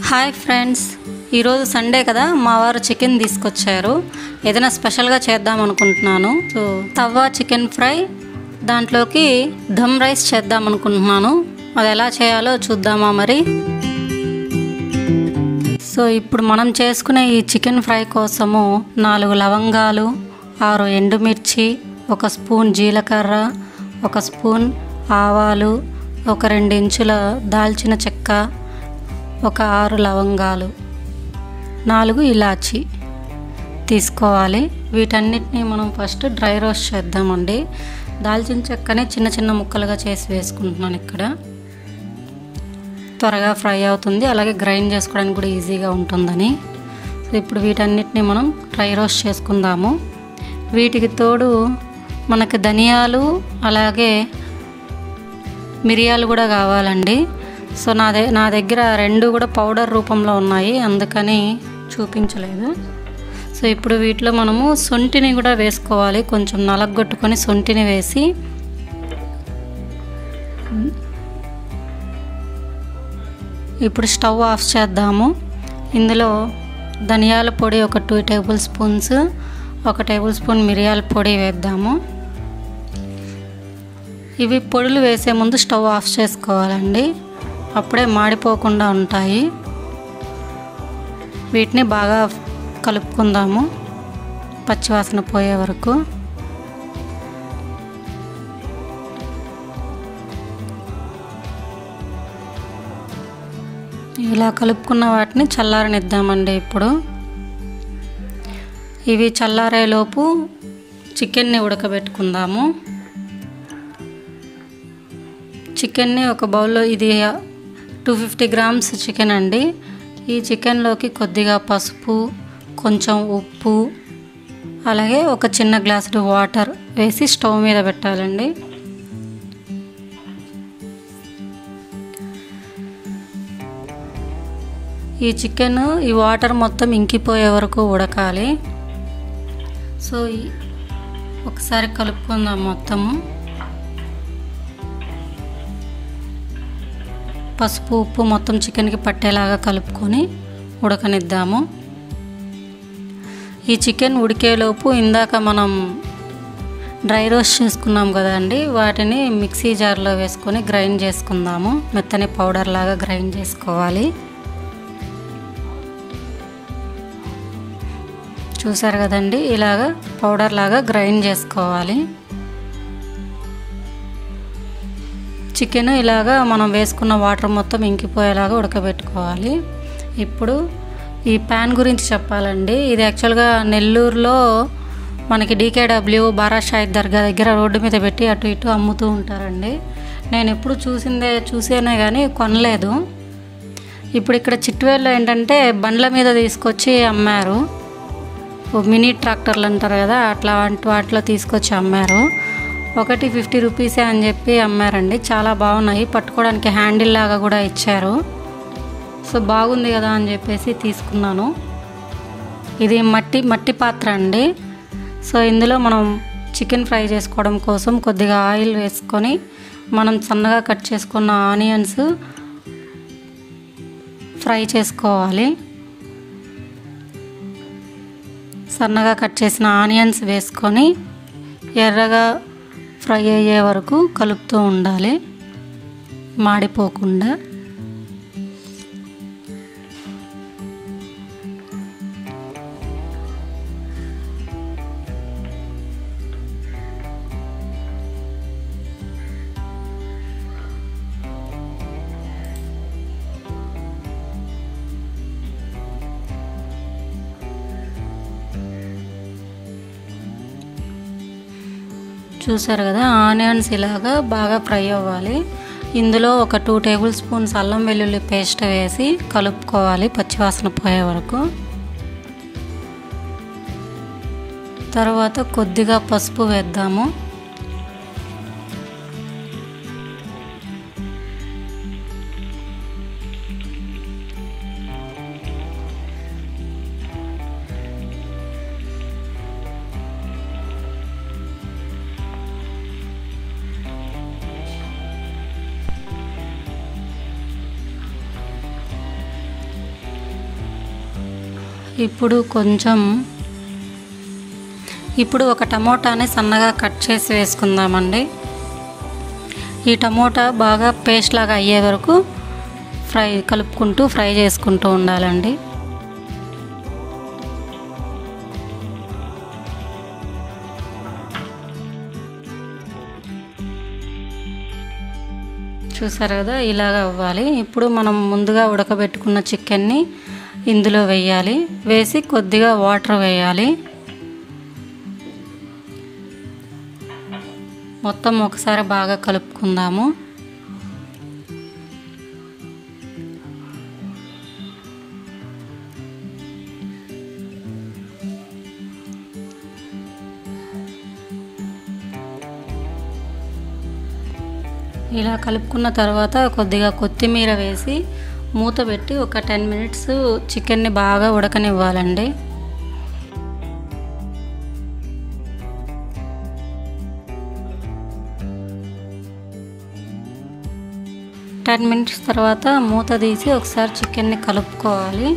hi friends ఈరోజు Sunday కదా మా వారు చికెన్ తీసుకొచ్చారు ఏదైనా స్పెషల్గా చేద్దాం అనుకుంటున్నాను సో తవ్వ చికెన్ ఫ్రై దాంట్లోకి దమ్ రైస్ చేద్దాం అనుకుంటున్నాను అది ఎలా చేయాలో చూద్దామా మరి సో ఇప్పుడు మనం చేసుకునే ఈ చికెన్ ఫ్రై కోసము నాలుగు లవంగాలు ఆరు ఎండుమిర్చి ఒక స్పూన్ జీలకర్ర ఒక స్పూన్ ఆవాలు ఒక రెండు ఇంచుల దాల్చిన చెక్క ఒక ఆరు లవంగాలు నాలుగు ఇలాచి తీసుకోవాలి వీటన్నిటిని మనం ఫస్ట్ డ్రై రోస్ట్ చేద్దామండి దాల్చిన చెక్కని చిన్న చిన్న ముక్కలుగా చేసి వేసుకుంటున్నాను ఇక్కడ త్వరగా ఫ్రై అవుతుంది అలాగే గ్రైండ్ చేసుకోవడానికి కూడా ఈజీగా ఉంటుందని సో ఇప్పుడు వీటన్నిటిని మనం డ్రై రోస్ట్ చేసుకుందాము వీటికి తోడు మనకి ధనియాలు అలాగే మిరియాలు కూడా కావాలండి సో నా ద నా దగ్గర రెండు కూడా పౌడర్ రూపంలో ఉన్నాయి అందుకని చూపించలేదు సో ఇప్పుడు వీటిలో మనము సొంటిని కూడా వేసుకోవాలి కొంచెం నలగొట్టుకొని సొంటిని వేసి ఇప్పుడు స్టవ్ ఆఫ్ చేద్దాము ఇందులో ధనియాల పొడి ఒక టూ టేబుల్ స్పూన్స్ ఒక టేబుల్ స్పూన్ మిరియాల పొడి వేద్దాము ఇవి పొడులు వేసే ముందు స్టవ్ ఆఫ్ చేసుకోవాలండి అప్పుడే మాడిపోకుండా ఉంటాయి వీటిని బాగా కలుపుకుందాము పచ్చివాసన పోయే వరకు ఇలా కలుపుకున్న వాటిని చల్లారనిద్దామండి ఇప్పుడు ఇవి చల్లారేలోపు చికెన్ని ఉడకబెట్టుకుందాము చికెన్ని ఒక బౌల్లో ఇది టూ ఫిఫ్టీ గ్రామ్స్ చికెన్ అండి ఈ చికెన్లోకి కొద్దిగా పసుపు కొంచెం ఉప్పు అలాగే ఒక చిన్న గ్లాసుడు వాటర్ వేసి స్టవ్ మీద పెట్టాలండి ఈ చికెన్ ఈ వాటర్ మొత్తం ఇంకిపోయే వరకు ఉడకాలి సో ఒకసారి కలుపుకుందాం మొత్తము పసుపు ఉప్పు మొత్తం చికెన్కి పట్టేలాగా కలుపుకొని ఉడకనిద్దాము ఈ చికెన్ ఉడికేలోపు ఇందాక మనం డ్రై రోస్ట్ చేసుకున్నాం కదండి వాటిని మిక్సీ జార్లో వేసుకొని గ్రైండ్ చేసుకుందాము మెత్తని పౌడర్ లాగా గ్రైండ్ చేసుకోవాలి చూసారు కదండి ఇలాగ పౌడర్ లాగా గ్రైండ్ చేసుకోవాలి చికెన్ ఇలాగా మనం వేసుకున్న వాటర్ మొత్తం ఇంకిపోయేలాగా ఉడకబెట్టుకోవాలి ఇప్పుడు ఈ ప్యాన్ గురించి చెప్పాలండి ఇది యాక్చువల్గా నెల్లూరులో మనకి డీకేడబ్ల్యూ బారాషాహిద్ దర్గా దగ్గర రోడ్డు మీద పెట్టి అటు ఇటు అమ్ముతూ ఉంటారండి నేను ఎప్పుడు చూసిందే చూసేనే కానీ కొనలేదు ఇప్పుడు ఇక్కడ చిట్టువేల్లో ఏంటంటే బండ్ల మీద తీసుకొచ్చి అమ్మారు మినీ ట్రాక్టర్లు అంటారు కదా అట్లా వాటిలో తీసుకొచ్చి అమ్మారు ఒకటి ఫిఫ్టీ రూపీసే అని చెప్పి అమ్మారండి చాలా బాగున్నాయి పట్టుకోవడానికి హ్యాండిల్ లాగా కూడా ఇచ్చారు సో బాగుంది కదా అని చెప్పేసి తీసుకున్నాను ఇది మట్టి మట్టి పాత్ర అండి సో ఇందులో మనం చికెన్ ఫ్రై చేసుకోవడం కోసం కొద్దిగా ఆయిల్ వేసుకొని మనం సన్నగా కట్ చేసుకున్న ఆనియన్స్ ఫ్రై చేసుకోవాలి సన్నగా కట్ చేసిన ఆనియన్స్ వేసుకొని ఎర్రగా ఫ్రై అయ్యే వరకు కలుపుతూ ఉండాలి మాడిపోకుండా చూసారు కదా ఆనియన్స్ ఇలాగా బాగా ఫ్రై అవ్వాలి ఇందులో ఒక టూ టేబుల్ స్పూన్స్ అల్లం వెల్లుల్లి పేస్ట్ వేసి కలుపుకోవాలి పచ్చివాసన పోయే వరకు తర్వాత కొద్దిగా పసుపు వేద్దాము ఇప్పుడు కొంచెం ఇప్పుడు ఒక టమోటాని సన్నగా కట్ చేసి వేసుకుందామండి ఈ టమోటా బాగా పేస్ట్ లాగా అయ్యే వరకు ఫ్రై కలుపుకుంటూ ఫ్రై చేసుకుంటూ ఉండాలండి చూసారు కదా ఇలాగ అవ్వాలి ఇప్పుడు మనం ముందుగా ఉడకబెట్టుకున్న చికెన్ని ఇందులో వేయాలి వేసి కొద్దిగా వాటర్ వేయాలి మొత్తం ఒకసారి బాగా కలుపుకుందాము ఇలా కలుపుకున్న తర్వాత కొద్దిగా కొత్తిమీర వేసి మూత పెట్టి ఒక టెన్ మినిట్స్ చికెన్ని బాగా ఉడకనివ్వాలండి టెన్ మినిట్స్ తర్వాత మూత తీసి ఒకసారి చికెన్ని కలుపుకోవాలి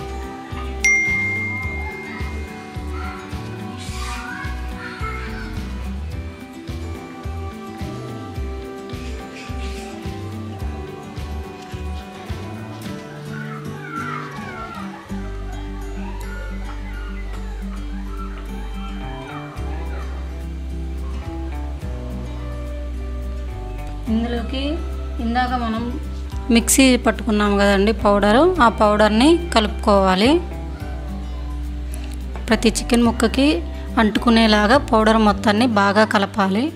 ఇందులోకి ఇందాక మనం మిక్సీ పట్టుకున్నాం కదండి పౌడరు ఆ పౌడర్ని కలుపుకోవాలి ప్రతి చికెన్ ముక్కకి అంటుకునేలాగా పౌడర్ మొత్తాన్ని బాగా కలపాలి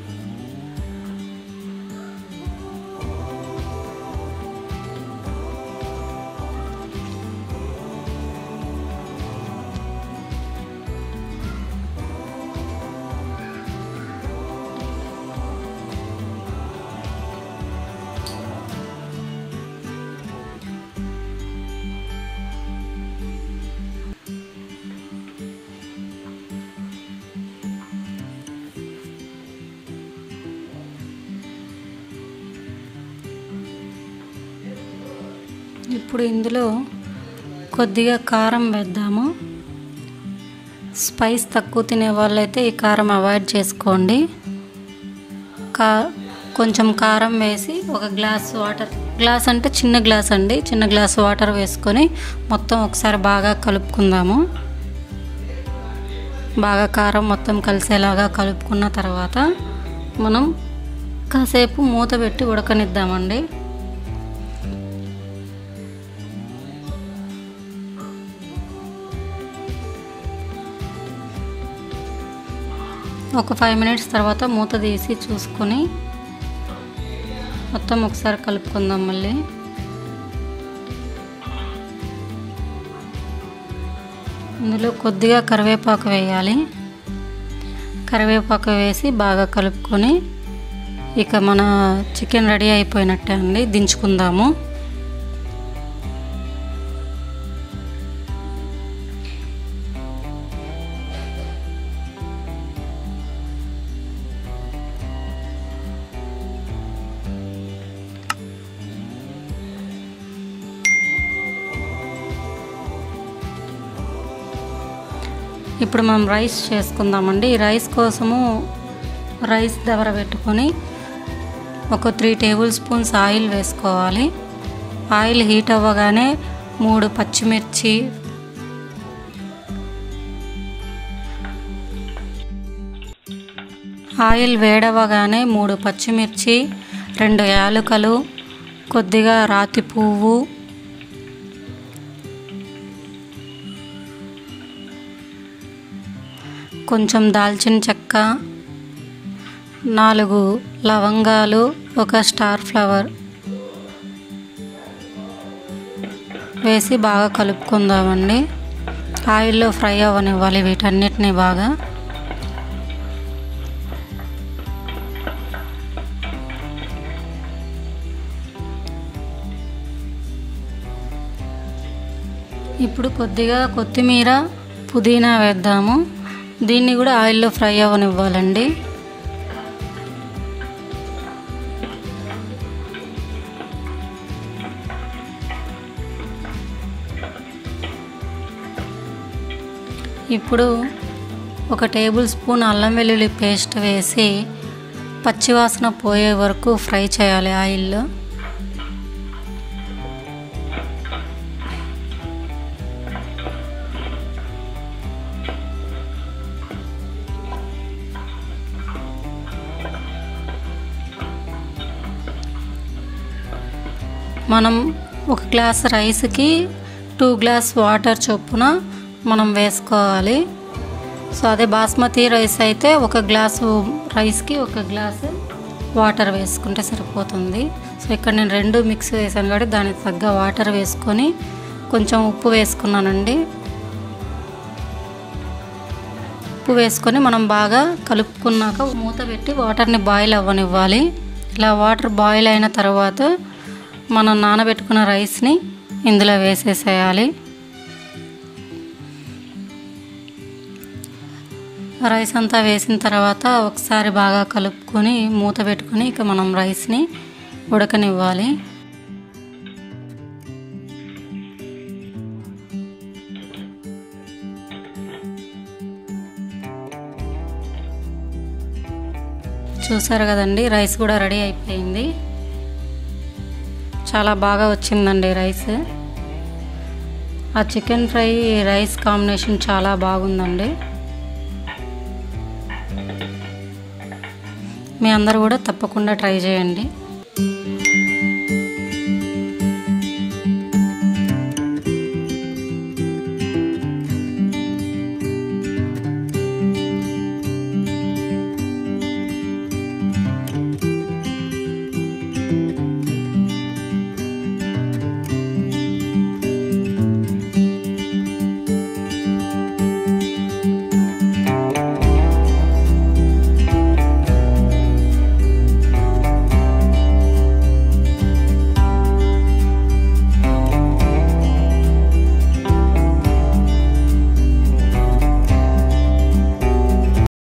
ఇప్పుడు ఇందులో కొద్దిగా కారం వేద్దాము స్పైస్ తక్కువ తినే వాళ్ళైతే ఈ కారం అవాయిడ్ చేసుకోండి కా కొంచెం కారం వేసి ఒక గ్లాస్ వాటర్ గ్లాస్ అంటే చిన్న గ్లాస్ అండి చిన్న గ్లాస్ వాటర్ వేసుకొని మొత్తం ఒకసారి బాగా కలుపుకుందాము బాగా కారం మొత్తం కలిసేలాగా కలుపుకున్న తర్వాత మనం కాసేపు మూత పెట్టి ఉడకనిద్దామండి ఒక ఫైవ్ మినిట్స్ తర్వాత మూత తీసి చూసుకొని మొత్తం ఒకసారి కలుపుకుందాం మళ్ళీ ఇందులో కొద్దిగా కరివేపాకు వేయాలి కరివేపాకు వేసి బాగా కలుపుకొని ఇక మన చికెన్ రెడీ అయిపోయినట్టే అండి దించుకుందాము ఇప్పుడు మనం రైస్ చేసుకుందామండి ఈ రైస్ కోసము రైస్ దవర పెట్టుకొని ఒక త్రీ టేబుల్ స్పూన్స్ ఆయిల్ వేసుకోవాలి ఆయిల్ హీట్ అవ్వగానే మూడు పచ్చిమిర్చి ఆయిల్ వేడవగానే మూడు పచ్చిమిర్చి రెండు యాలకులు కొద్దిగా రాతి పువ్వు కొంచెం దాల్చిన చెక్క నాలుగు లవంగాలు ఒక స్టార్ ఫ్లవర్ వేసి బాగా కలుపుకుందామండి ఆయిల్లో ఫ్రై అవ్వనివ్వాలి వీటన్నిటిని బాగా ఇప్పుడు కొద్దిగా కొత్తిమీర పుదీనా వేద్దాము దీన్ని కూడా ఆయిల్లో ఫ్రై అవ్వనివ్వాలండి ఇప్పుడు ఒక టేబుల్ స్పూన్ అల్లం వెల్లుల్లి పేస్ట్ వేసి పచ్చివాసన పోయే వరకు ఫ్రై చేయాలి ఆయిల్లో మనం ఒక గ్లాస్ రైస్కి టూ గ్లాస్ వాటర్ చొప్పున మనం వేసుకోవాలి సో అదే బాస్మతి రైస్ అయితే ఒక గ్లాసు రైస్కి ఒక గ్లాసు వాటర్ వేసుకుంటే సరిపోతుంది సో ఇక్కడ నేను రెండు మిక్స్ వేసాను కాబట్టి దానికి తగ్గ వాటర్ వేసుకొని కొంచెం ఉప్పు వేసుకున్నానండి ఉప్పు వేసుకొని మనం బాగా కలుపుకున్నాక మూత పెట్టి వాటర్ని బాయిల్ అవ్వనివ్వాలి ఇలా వాటర్ బాయిల్ అయిన తర్వాత మనం నానబెట్టుకున్న రైస్ని ఇందులో వేసేసేయాలి రైస్ అంతా వేసిన తర్వాత ఒకసారి బాగా కలుపుకొని మూత పెట్టుకొని ఇక మనం రైస్ని ఉడకనివ్వాలి చూసారు కదండి రైస్ కూడా రెడీ అయిపోయింది చాలా బాగా వచ్చిందండి రైస్ ఆ చికెన్ ఫ్రై రైస్ కాంబినేషన్ చాలా బాగుందండి మీ అందరూ కూడా తప్పకుండా ట్రై చేయండి